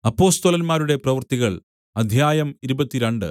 അപ്പൊസ്തലന്മാരുടെ പ്രവൃത്തികൾ അധ്യായം ഇരുപത്തിരണ്ട്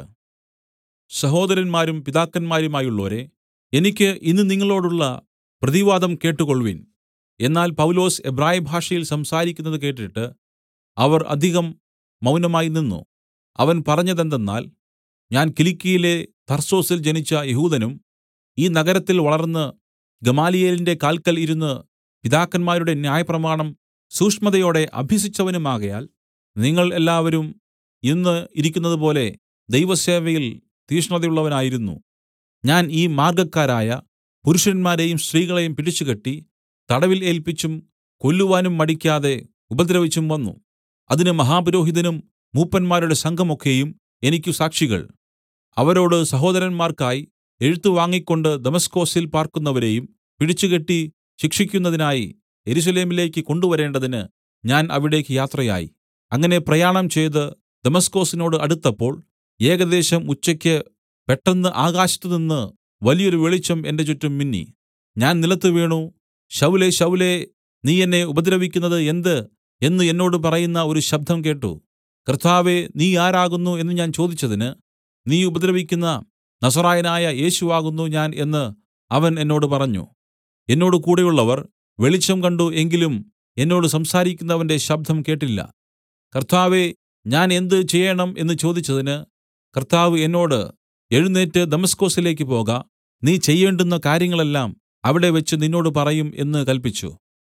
സഹോദരന്മാരും പിതാക്കന്മാരുമായുള്ളോരേ എനിക്ക് ഇന്ന് നിങ്ങളോടുള്ള പ്രതിവാദം കേട്ടുകൊൾവിൻ എന്നാൽ പൗലൊസ് എബ്രായഭാഷയിൽ സംസാരിക്കുന്നത് കേട്ടിട്ട് അവർ അധികം മൗനമായി നിന്നു അവൻ പറഞ്ഞതെന്തെന്നാൽ ഞാൻ കിലിക്യയിലെ തർസോസിൽ ജനിച്ച യെഹൂദനും ഈ നഗരത്തിൽ വളർന്ന് ഗമാലിയേലിന്റെ കാല്ക്കൽ ഇരുന്ന് പിതാക്കന്മാരുടെ ന്യായപ്രമാണം സൂക്ഷ്മതയോടെ അഭ്യസിച്ചവനുമാകയാൽ നിങ്ങൾ എല്ലാവരും ഇന്ന് ഇരിക്കുന്നതുപോലെ ദൈവസേവയിൽ തീഷ്ണതയുള്ളവനായിരുന്നു ഞാൻ ഈ മാർഗ്ഗക്കാരായ പുരുഷന്മാരെയും സ്ത്രീകളെയും പിടിച്ചുകെട്ടി തടവിൽ ഏല്പിച്ചും കൊല്ലുവാനും മടിക്കാതെ ഉപദ്രവിച്ചും വന്നു അതിന് മഹാപുരോഹിതനും മൂപ്പന്മാരുടെ സംഘമൊക്കെയും എനിക്ക് സാക്ഷികൾ അവരോട് സഹോദരന്മാർക്കായി എഴുത്ത് വാങ്ങിക്കൊണ്ട് ദമസ്കൊസിൽ പാർക്കുന്നവരെയും പിടിച്ചുകെട്ടി ശിക്ഷിക്കുന്നതിനായി യെരൂശലേമിലേക്ക് കൊണ്ടുവരേണ്ടതിന് ഞാൻ അവിടേക്ക് യാത്രയായി അങ്ങനെ പ്രയാണം ചെയ്ത് ദമസ്കൊസിനോട് അടുത്തപ്പോൾ ഏകദേശം ഉച്ചയ്ക്ക് പെട്ടെന്ന് ആകാശത്തുനിന്ന് വലിയൊരു വെളിച്ചം എന്റെ ചുറ്റും മിന്നി ഞാൻ നിലത്തു വീണു ശൌലേ ശൌലേ നീ എന്നെ ഉപദ്രവിക്കുന്നത് എന്ത് എന്ന് എന്നോട് പറയുന്ന ഒരു ശബ്ദം കേട്ട് കർത്താവേ നീ ആരാകുന്നു എന്ന് ഞാൻ ചോദിച്ചതിന് നീ ഉപദ്രവിക്കുന്ന നസറായനായ യേശു ആകുന്നു ഞാൻ എന്ന് അവൻ എന്നോട് പറഞ്ഞു എന്നോട് കൂടെയുള്ളവർ വെളിച്ചം കണ്ട് എങ്കിലും എന്നോട് സംസാരിക്കുന്നവന്റെ ശബ്ദം കേട്ടില്ല കർത്താവേ ഞാൻ എന്ത് ചെയ്യേണം എന്ന് ചോദിച്ചതിന് കർത്താവ് എന്നോട് എഴുന്നേറ്റ് ദമസ്കൊസിലേക്ക് പോക നീ ചെയ്യേണ്ടുന്ന കാര്യങ്ങളെല്ലാം അവിടെ വെച്ച് നിന്നോട് പറയും എന്ന് കല്പിച്ചു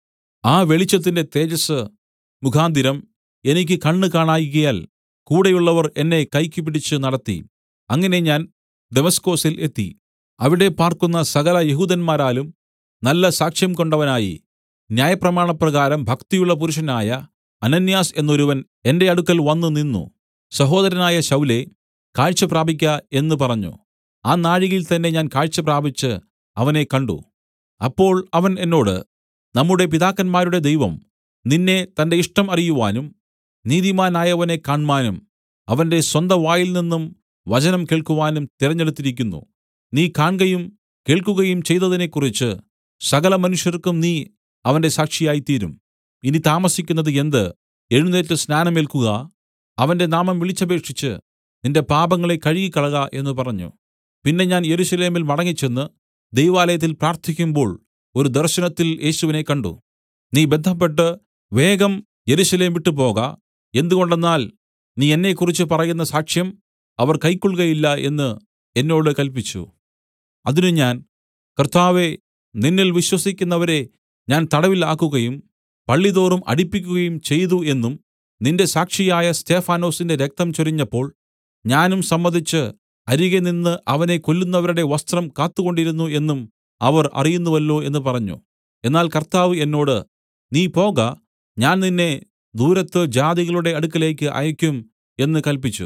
ആ വെളിച്ചത്തിന്റെ തേജസ്സ് മുഖാന്തരം എനിക്ക് കണ്ണ് കാണായ്കയാൽ കൂടെയുള്ളവർ എന്നെ കൈക്ക് പിടിച്ച് നടത്തി അങ്ങനെ ഞാൻ ദമസ്കൊസിൽ എത്തി അവിടെ പാർക്കുന്ന സകല യഹൂദന്മാരാലും നല്ല സാക്ഷ്യം കൊണ്ടവനായി ന്യായപ്രമാണപ്രകാരം ഭക്തിയുള്ള പുരുഷനായ അനന്യാസ് എന്നൊരുവൻ എന്റെ അടുക്കൽ വന്നു നിന്നു സഹോദരനായ ശൌലേ കാഴ്ച പ്രാപിക്ക എന്ന് പറഞ്ഞു ആ നാഴികയിൽ തന്നെ ഞാൻ കാഴ്ച പ്രാപിച്ച് അവനെ കണ്ട് അപ്പോൾ അവൻ എന്നോട് നമ്മുടെ പിതാക്കന്മാരുടെ ദൈവം നിന്നെ തന്റെ ഇഷ്ടം അറിയുവാനും നീതിമാനായവനെ കാണ്മാനും അവന്റെ സ്വന്ത വായിൽ നിന്നും വചനം കേൾക്കുവാനും തിരഞ്ഞെടുത്തിരിക്കുന്നു നീ കാൺകയും കേൾക്കുകയും ചെയ്തതിനെക്കുറിച്ച് സകല മനുഷ്യർക്കും നീ അവന്റെ സാക്ഷിയായിത്തീരും ഇനി താമസിക്കുന്നത് എന്ത് എഴുന്നേറ്റ് സ്നാനമേൽക്കുക അവന്റെ നാമം വിളിച്ചപേക്ഷിച്ച് നിന്റെ പാപങ്ങളെ കഴുകിക്കളക എന്ന് പറഞ്ഞു പിന്നെ ഞാൻ യെരൂശലേമിൽ മടങ്ങിച്ചെന്ന് ദൈവാലയത്തിൽ പ്രാർത്ഥിക്കുമ്പോൾ ഒരു ദർശനത്തിൽ യേശുവിനെ കണ്ട് നീ ബദ്ധപ്പെട്ട് വേഗം യെരൂശലേം വിട്ടുപോക എന്തുകൊണ്ടെന്നാൽ നീ എന്നെക്കുറിച്ച് പറയുന്ന സാക്ഷ്യം അവർ കൈക്കൊൾകയില്ല എന്ന് എന്നോട് കല്പിച്ചു അതിന് ഞാൻ കർത്താവേ നിന്നിൽ വിശ്വസിക്കുന്നവരെ ഞാൻ തടവിൽ ആക്കുകയും പള്ളിതോറും അടിപ്പിക്കുകയും ചെയ്തു എന്നും നിന്റെ സാക്ഷിയായ സ്തെഫാനൊസിന്റെ രക്തം ചൊരിഞ്ഞപ്പോൾ ഞാനും സമ്മതിച്ച് അരികെ നിന്ന് അവനെ കൊല്ലുന്നവരുടെ വസ്ത്രം കാത്തുകൊണ്ടിരുന്നു എന്നും അവർ അറിയുന്നുവല്ലോ എന്ന് പറഞ്ഞു എന്നാൽ കർത്താവ് എന്നോട് നീ പോക ഞാൻ നിന്നെ ദൂരത്ത് ജാതികളുടെ അടുക്കലേക്ക് അയക്കും എന്ന് കല്പിച്ചു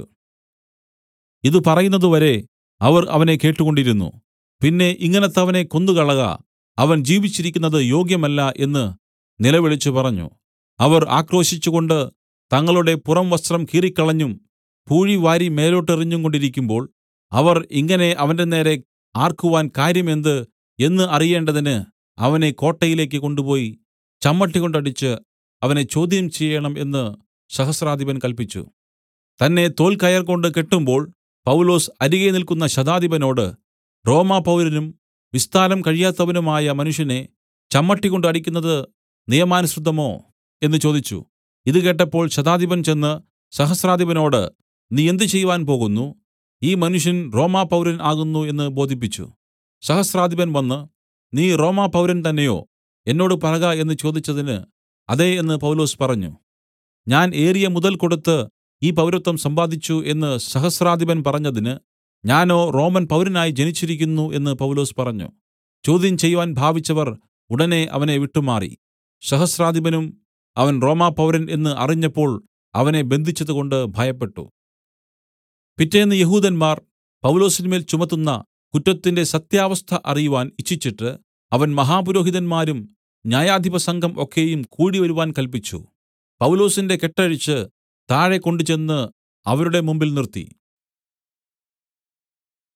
ഇത് പറയുന്നതുവരെ അവർ അവനെ കേട്ടുകൊണ്ടിരുന്നു പിന്നെ ഇങ്ങനത്തവനെ കൊന്നുകളക അവൻ ജീവിച്ചിരിക്കുന്നത് യോഗ്യമല്ല എന്ന് നിലവിളിച്ചു പറഞ്ഞു അവർ ആക്രോശിച്ചുകൊണ്ട് തങ്ങളുടെ പുറംവസ്ത്രം കീറിക്കളഞ്ഞും പൂഴി വാരി മേലോട്ടെറിഞ്ഞും കൊണ്ടിരിക്കുമ്പോൾ അവർ ഇങ്ങനെ അവന്റെ നേരെ ആർക്കുവാൻ കാര്യം എന്ത് എന്ന് അറിയേണ്ടതിന് അവനെ കോട്ടയിലേക്ക് കൊണ്ടുപോയി ചമ്മട്ടികൊണ്ടടിച്ച് അവനെ ചോദ്യം ചെയ്യണം എന്ന് സഹസ്രാധിപൻ കല്പിച്ചു തന്നെ തോൽക്കയർ കൊണ്ട് കെട്ടുമ്പോൾ പൗലോസ് അരികെ നിൽക്കുന്ന ശതാധിപനോട് റോമാപൗരനും വിസ്താരം കഴിയാത്തവനുമായ മനുഷ്യനെ ചമ്മട്ടികൊണ്ട് അടിക്കുന്നത് നിയമാനുസൃതമോ എന്ന് ചോദിച്ചു ഇത് കേട്ടപ്പോൾ ശതാധിപൻ ചെന്ന് സഹസ്രാധിപനോട് നീ എന്ത് ചെയ്യുവാൻ പോകുന്നു ഈ മനുഷ്യൻ റോമാപൗരൻ ആകുന്നു എന്ന് ബോധിപ്പിച്ചു സഹസ്രാധിപൻ വന്ന് നീ റോമാപൗരൻ തന്നെയോ എന്നോട് പറക എന്ന് ചോദിച്ചതിന് അതെ എന്ന് പൗലോസ് പറഞ്ഞു ഞാൻ ഏറിയ മുതൽ കൊടുത്ത് ഈ പൗരത്വം സമ്പാദിച്ചു എന്ന് സഹസ്രാധിപൻ പറഞ്ഞതിന് ഞാനോ റോമൻ പൗരനായി ജനിച്ചിരിക്കുന്നു എന്ന് പൗലോസ് പറഞ്ഞു ചോദ്യം ചെയ്യുവാൻ ഭാവിച്ചവർ ഉടനെ അവനെ വിട്ടുമാറി സഹസ്രാധിപനും അവൻ റോമാപൗരൻ എന്ന് അറിഞ്ഞപ്പോൾ അവനെ ബന്ധിച്ചതുകൊണ്ട് ഭയപ്പെട്ടു പിറ്റേന്ന് യഹൂദന്മാർ പൗലോസിന്മേൽ ചുമത്തുന്ന കുറ്റത്തിന്റെ സത്യാവസ്ഥ അറിയുവാൻ ഇച്ഛിച്ചിട്ട് അവൻ മഹാപുരോഹിതന്മാരും ന്യായാധിപസംഘം ഒക്കെയും കൂടിവരുവാൻ കല്പിച്ചു പൗലോസിന്റെ കെട്ടഴിച്ച് താഴെ കൊണ്ടുചെന്ന് അവരുടെ മുമ്പിൽ നിർത്തി